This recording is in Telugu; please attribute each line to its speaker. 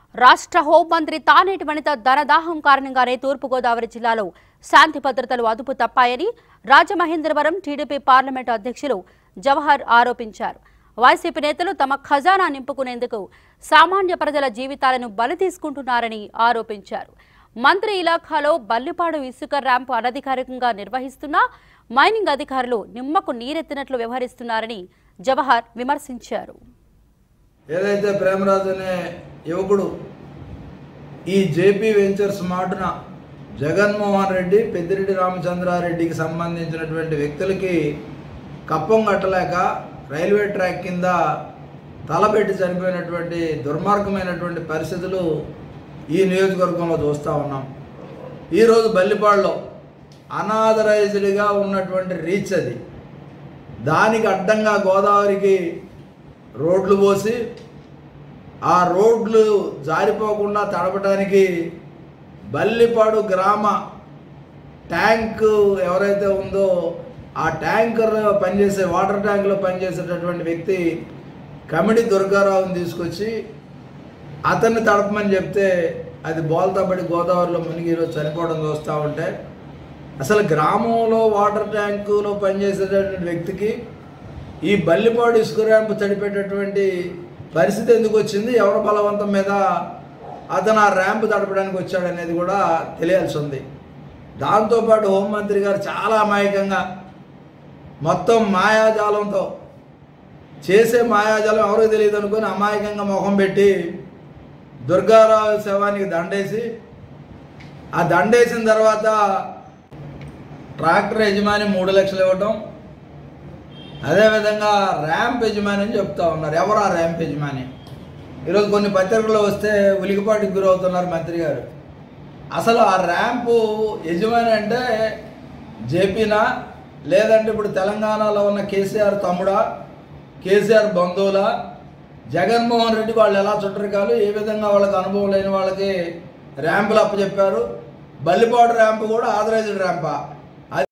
Speaker 1: రాష్ట్ర హోంమంత్రి తానేటి వనిత ధనదాహం కారణంగానే తూర్పుగోదావరి జిల్లాలో శాంతి భద్రతలు అదుపు తప్పాయని రాజమహేంద్రవరం టీడీపీ పార్లమెంటు అధ్యక్షులు జవహర్ ఆరోపించారు వైసీపీ నేతలు తమ ఖజానా నింపుకునేందుకు సామాన్య ప్రజల జీవితాలను బలి తీసుకుంటున్నారని ఆరోపించారు మంత్రి ఇలాఖాలో బల్లిపాడు ఇసుక ర్యాంపు అనధికారికంగా నిర్వహిస్తున్నా మైనింగ్ అధికారులు నిమ్మకు నీరెత్తినట్లు వ్యవహరిస్తున్నారని జవహర్ విమర్శించారు
Speaker 2: ఏదైతే ప్రేమరాజు అనే యువకుడు ఈ జేపీ వెంచర్స్ మాటున జగన్మోహన్ రెడ్డి పెద్దిరెడ్డి రామచంద్రారెడ్డికి సంబంధించినటువంటి వ్యక్తులకి కప్పం కట్టలేక రైల్వే ట్రాక్ కింద తలపెట్టి చనిపోయినటువంటి దుర్మార్గమైనటువంటి పరిస్థితులు ఈ నియోజకవర్గంలో చూస్తూ ఉన్నాం ఈరోజు బల్లిపాడులో అనాథరైజ్డ్గా ఉన్నటువంటి రీచ్ అది దానికి అడ్డంగా గోదావరికి రోడ్లు పోసి ఆ రోడ్లు జారిపోకుండా తడపడానికి బల్లిపాడు గ్రామ ట్యాంకు ఎవరైతే ఉందో ఆ ట్యాంకర్ పనిచేసే వాటర్ ట్యాంకులో పనిచేసేటటువంటి వ్యక్తి కమిడి దుర్గారావుని తీసుకొచ్చి అతన్ని తడపమని చెప్తే అది బోల్తా పడి గోదావరిలో మునిగి ఈరోజు చనిపోవడం చూస్తూ ఉంటే అసలు గ్రామంలో వాటర్ ట్యాంకులో పనిచేసేటటువంటి వ్యక్తికి ఈ బల్లిపాడు ఇసుక ర్యాంపు తడిపేటటువంటి పరిస్థితి ఎందుకు వచ్చింది ఎవరి బలవంతం మీద అతను ఆ ర్యాంపు తడపడానికి వచ్చాడనేది కూడా తెలియాల్సి ఉంది దాంతోపాటు హోంమంత్రి గారు చాలా అమాయకంగా మొత్తం మాయాజాలంతో చేసే మాయాజాలం ఎవరో తెలియదు అనుకుని అమాయకంగా మొహం పెట్టి దుర్గారావు శవానికి దండేసి ఆ దండేసిన తర్వాత ట్రాక్టర్ యజమాని మూడు లక్షలు ఇవ్వటం అదేవిధంగా ర్యాంప్ యజమాని అని చెప్తా ఉన్నారు ఎవరు ఆ ర్యాంప్ యజమాని ఈరోజు కొన్ని పత్రికలు వస్తే ఉలికిపాటికి గురవుతున్నారు మంత్రి గారు అసలు ఆ ర్యాంపు యజమాని అంటే జేపీనా లేదంటే ఇప్పుడు తెలంగాణలో ఉన్న కేసీఆర్ తమ్ముడా కేసీఆర్ బంధువులా జగన్మోహన్ రెడ్డి వాళ్ళు ఎలా చుట్టరికాలు ఏ విధంగా వాళ్ళకి అనుభవం లేని వాళ్ళకి ర్యాంపులు అప్పచెప్పారు బల్లిపాడు ర్యాంపు కూడా ఆథరైజ్డ్ ర్యాంపా